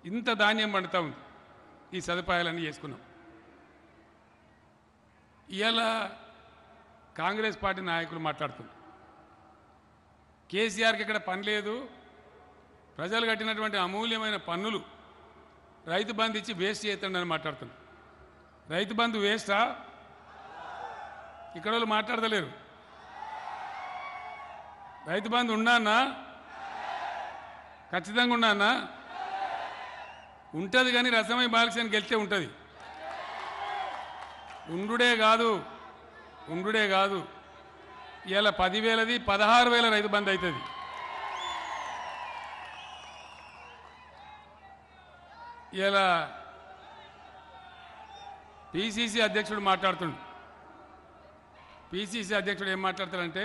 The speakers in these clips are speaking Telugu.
ఇంత ధాన్యం పండుతూ ఉంది ఈ సదుపాయాలన్నీ చేసుకున్నాం ఇవాళ కాంగ్రెస్ పార్టీ నాయకులు మాట్లాడుతున్నారు కేసీఆర్కి ఇక్కడ పని లేదు ప్రజలు కట్టినటువంటి అమూల్యమైన పన్నులు రైతు బంధు ఇచ్చి వేస్ట్ చేస్తుండని మాట్లాడుతున్నారు రైతు బంధు వేస్టా ఇక్కడ వాళ్ళు మాట్లాడతలేరు రైతు బంధు ఉన్నానా ఖచ్చితంగా ఉన్నానా ఉంటుంది కానీ రసమై బాలసేన గెలిచే ఉంటుంది ఉండుడే కాదు ఉండుడే కాదు ఇలా పదివేలది పదహారు వేల రైతు బంధు అవుతుంది ఇలా పిసిసి అధ్యక్షుడు మాట్లాడుతుండు పిసిసి అధ్యక్షుడు ఏం మాట్లాడతాడంటే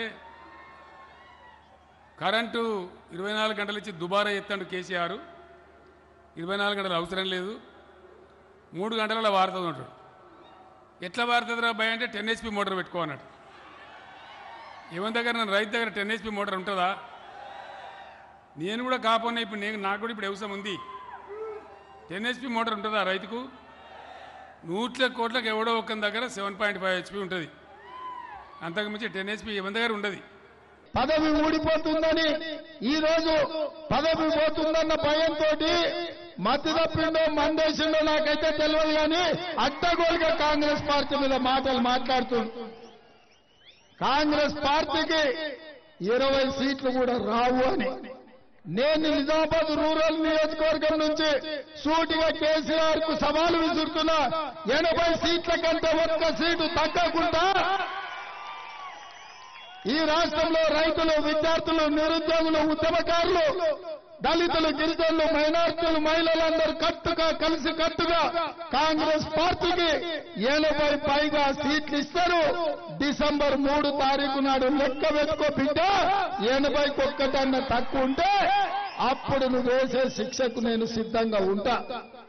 కరెంటు ఇరవై నాలుగు గంటలు ఇచ్చి దుబారా ఎత్తాడు కేసీఆర్ ఇరవై నాలుగు గంటలు అవసరం లేదు మూడు గంటలలో వాడుతుంది అంటాడు ఎట్లా వాడుతుంది రా భయ అంటే టెన్ హెచ్పి మోటార్ పెట్టుకో అన్నాడు ఎవరి దగ్గర నన్ను రైతు దగ్గర టెన్ హెచ్పి మోటార్ ఉంటుందా నేను కూడా కాపోయినా ఇప్పుడు నేను నాకు కూడా ఇప్పుడు వ్యవసాయం ఉంది టెన్ హెచ్పి మోటార్ ఉంటుందా రైతుకు నూట్ల కోట్లకు ఎవడో ఒక్క దగ్గర సెవెన్ పాయింట్ ఫైవ్ హెచ్పి ఉంటుంది అంతకుమించి టెన్ హెచ్పి ఎవరి దగ్గర ఉండదు పదవి ఊడిపోతుందని ఈ రోజు పదవి పోతుందన్న భయంతో మతి తప్పిండో మందేసిండో నాకైతే తెలియదు కానీ అడ్డగోలుగా కాంగ్రెస్ పార్టీ మీద మాటలు మాట్లాడుతుంది కాంగ్రెస్ పార్టీకి ఇరవై సీట్లు కూడా రావు అని నేను నిజామాబాద్ రూరల్ నియోజకవర్గం నుంచి సూటిగా కేసీఆర్ కు సవాలు విసురుతున్నా ఎనభై సీట్ల కంటే ఒక్క సీటు తగ్గకుండా ఈ రాష్ట్రంలో రైతులు విద్యార్థులు నిరుద్యోగులు ఉద్యమకారులు దళితులు గిరిజనులు మైనార్టీలు మహిళలందరూ కట్టుగా కలిసి కట్టుగా కాంగ్రెస్ పార్టీకి ఎనభై పైగా సీట్లు ఇస్తారు డిసెంబర్ మూడు తారీఖు నాడు లెక్క పెట్టుకో బిడ్డ ఎనభైకి ఒక్కటన్న తక్కువ ఉంటే అప్పుడు నువ్వు వేసే శిక్షకు నేను సిద్ధంగా ఉంటా